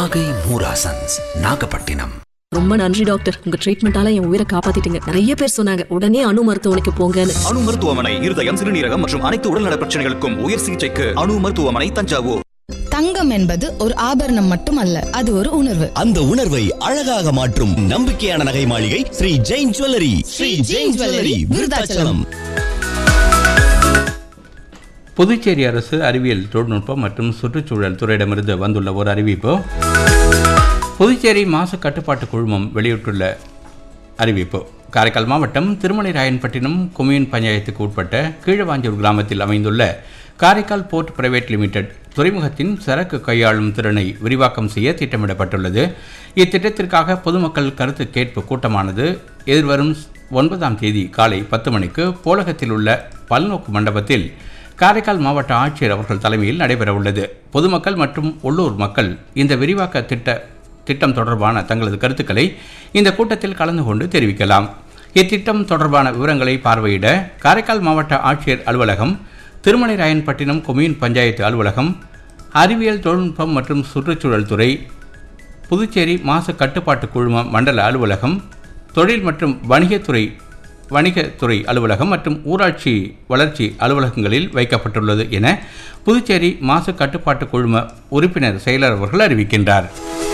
நாகை மூராசன்ஸ் நாகப்பட்டினம் ரொம்ப நன்றி டாக்டர் உங்க ட்ரீட்மெண்டால என் உயிரை காப்பாத்திட்டீங்க நிறைய பேர் சொன்னாங்க உடனே அணு மருத்துவமனைக்கு போங்கன்னு அணு மருத்துவமனை இருதயம் சிறுநீரகம் மற்றும் அனைத்து உடல்நல பிரச்சனைகளுக்கும் உயர் சிகிச்சைக்கு அணு மருத்துவமனை தஞ்சாவூர் தங்கம் என்பது ஒரு ஆபரணம் மட்டுமல்ல அது ஒரு உணர்வு அந்த உணர்வை அழகாக மாற்றும் நம்பிக்கையான நகை மாளிகை ஸ்ரீ ஜெயின் ஜுவல்லரி ஸ்ரீ ஜெயின் ஜுவல்லரி விருதாச்சலம் புதுச்சேரி அரசு அறிவியல் தொழில்நுட்பம் மற்றும் சுற்றுச்சூழல் துறையிடமிருந்து வந்துள்ள ஒரு அறிவிப்பு புதுச்சேரி மாசு கட்டுப்பாட்டு குழுமம் வெளியிட்டுள்ள அறிவிப்பு காரைக்கால் மாவட்டம் திருமலைராயன்பட்டினம் கொம்யூன் பஞ்சாயத்துக்கு உட்பட்ட கீழவாஞ்சூர் கிராமத்தில் அமைந்துள்ள காரைக்கால் போர்ட் பிரைவேட் லிமிடெட் துறைமுகத்தின் சரக்கு கையாளும் திறனை விரிவாக்கம் செய்ய திட்டமிடப்பட்டுள்ளது இத்திட்டத்திற்காக பொதுமக்கள் கருத்து கேட்பு கூட்டமானது எதிர்வரும் ஒன்பதாம் தேதி காலை பத்து மணிக்கு போலகத்தில் உள்ள பல்நோக்கு மண்டபத்தில் காரைக்கால் மாவட்ட ஆட்சியர் அவர்கள் தலைமையில் நடைபெறவுள்ளது பொதுமக்கள் மற்றும் உள்ளூர் மக்கள் இந்த விரிவாக்க திட்ட திட்டம் தொடர்பான தங்களது கருத்துக்களை இந்த கூட்டத்தில் கலந்து கொண்டு தெரிவிக்கலாம் இத்திட்டம் தொடர்பான விவரங்களை பார்வையிட காரைக்கால் மாவட்ட ஆட்சியர் அலுவலகம் திருமலைராயன்பட்டினம் கொம்யூன் பஞ்சாயத்து அலுவலகம் அறிவியல் தொழில்நுட்பம் மற்றும் சுற்றுச்சூழல் துறை புதுச்சேரி மாசு கட்டுப்பாட்டு குழும மண்டல அலுவலகம் தொழில் மற்றும் வணிகத்துறை வணிகத்துறை அலுவலகம் மற்றும் ஊராட்சி வளர்ச்சி அலுவலகங்களில் வைக்கப்பட்டுள்ளது என புதுச்சேரி மாசு கட்டுப்பாட்டு குழும உறுப்பினர் செயலர் அவர்கள் அறிவிக்கின்றார்